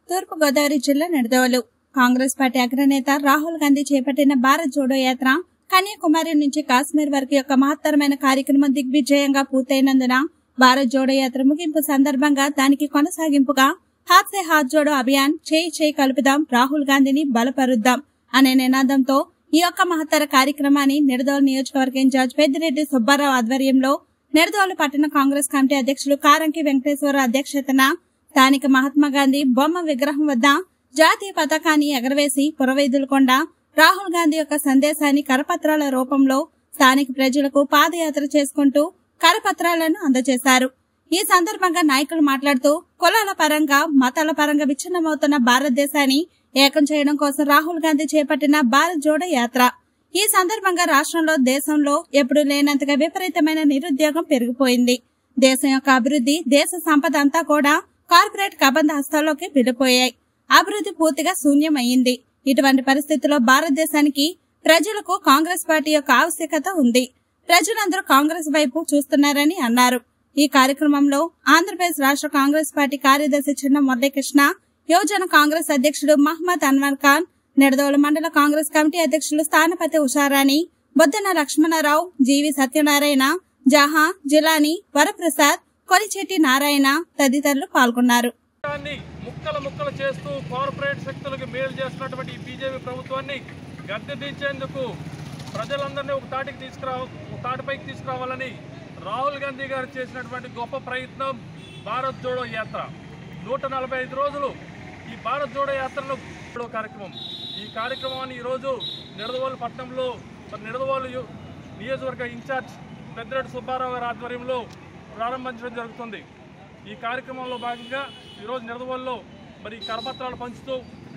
తూర్పుగోదావరి జిల్లా నిడదవోలు కాంగ్రెస్ పార్టీ అగ్రనేత రాహుల్ గాంధీ చేపట్టిన భారత్ జోడో యాత్ర కన్యాకుమారి నుంచి కాశ్మీర్ వరకు యొక్క మహత్తరమైన కార్యక్రమం దిగ్విజయంగా పూర్తయినందున భారత్ జోడో యాత్ర ముగింపు సందర్భంగా దానికి కొనసాగింపుగా హాత్ సే హాత్ జోడో అభియాన్ చేయి చేయి కలుపుదాం రాహుల్ గాంధీని బలపరుద్దాం అనే నినాదంతో ఈ యొక్క మహత్తర కార్యక్రమాన్ని నిడదోలు నియోజకవర్గ ఇన్ఛార్జ్ పెద్దిరెడ్డి సుబ్బారావు ఆధ్వర్యంలో నిడదోలు పట్టణ కాంగ్రెస్ కమిటీ అధ్యక్షులు కారంకి వెంకటేశ్వర అధ్యక్షతన స్థానిక మహాత్మా గాంధీ బొమ్మ విగ్రహం వద్ద జాతీయ పతాకాన్ని ఎగరవేసి పురవైదులకొండ రాహుల్ గాంధీ యొక్క సందేశాన్ని కరపత్రాల రూపంలో స్థానిక ప్రజలకు పాదయాత్ర చేసుకుంటూ కరపత్రాలను అందజేశారు ఈ సందర్భంగా నాయకులు మాట్లాడుతూ కులాల పరంగా మతాల పరంగా విచ్ఛిన్నమవుతున్న భారతదేశాన్ని ఏకం చేయడం కోసం రాహుల్ గాంధీ చేపట్టిన భారత్ జోడో యాత్ర ఈ సందర్భంగా రాష్ట్రంలో దేశంలో ఎప్పుడు లేనంతగా విపరీతమైన నిరుద్యోగం పెరిగిపోయింది దేశం యొక్క అభివృద్ధి దేశ సంపద అంతా కూడా కార్పొరేట్ కబంధ హస్తాల్లోకి వెళ్లిపోయాయి అభివృద్ధి పూర్తిగా శూన్యమైంది ఇటువంటి పరిస్థితుల్లో భారతదేశానికి ప్రజలకు కాంగ్రెస్ పార్టీ యొక్క ఆవశ్యకత ఉంది ప్రజలందరూ కాంగ్రెస్ వైపు చూస్తున్నారని అన్నారు ఈ కార్యక్రమంలో ఆంధ్రప్రదేశ్ రాష్ట్ర కాంగ్రెస్ పార్టీ కార్యదర్శి చిన్న మురళీకృష్ణ యువజన కాంగ్రెస్ అధ్యక్షుడు మహమ్మద్ అన్వర్ ఖాన్ నిడదవోలు మండల కాంగ్రెస్ కమిటీ అధ్యక్షులు స్థానపతి ఉషారాణి బొద్దన లక్ష్మణరావు జీవి సత్యనారాయణ జహా జిలాని వరప్రసాద్ కొలిచెట్టి నారాయణ తదితరులు పాల్గొన్నారు రాష్ట్రాన్ని ముక్కలు ముక్కలు చేస్తూ కార్పొరేట్ శక్తులకు మేలు చేస్తున్నటువంటి ఈ బీజేపీ ప్రభుత్వాన్ని గద్దెదించేందుకు ప్రజలందరినీ ఒక తాటికి తీసుకురా ఒక తాటిపైకి తీసుకురావాలని రాహుల్ గాంధీ గారు చేసినటువంటి గొప్ప ప్రయత్నం భారత్ జోడో యాత్ర నూట నలభై ఐదు రోజులు ఈ భారత్ జోడో యాత్రలో జోడో కార్యక్రమం ఈ కార్యక్రమాన్ని ఈరోజు నిడదవోలు పట్టణంలో మరి నిడదవోలు యు- నియోజకవర్గ ఇన్ఛార్జ్ పెద్దిరెడ్డి సుబ్బారావు గారి ఆధ్వర్యంలో ప్రారంభించడం జరుగుతుంది ఈ కార్యక్రమంలో భాగంగా ఈరోజు నిడదవోలులో మరి కరపత్రాలు పంచుతూ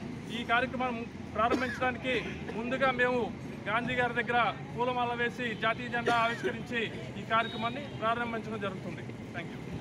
ఈ కార్యక్రమాన్ని ప్రారంభించడానికి ముందుగా మేము గాంధీ గారి దగ్గర పూలమాల వేసి జాతీయ జెండా ఆవిష్కరించి ఈ కార్యక్రమాన్ని ప్రారంభించడం జరుగుతుంది థ్యాంక్ యూ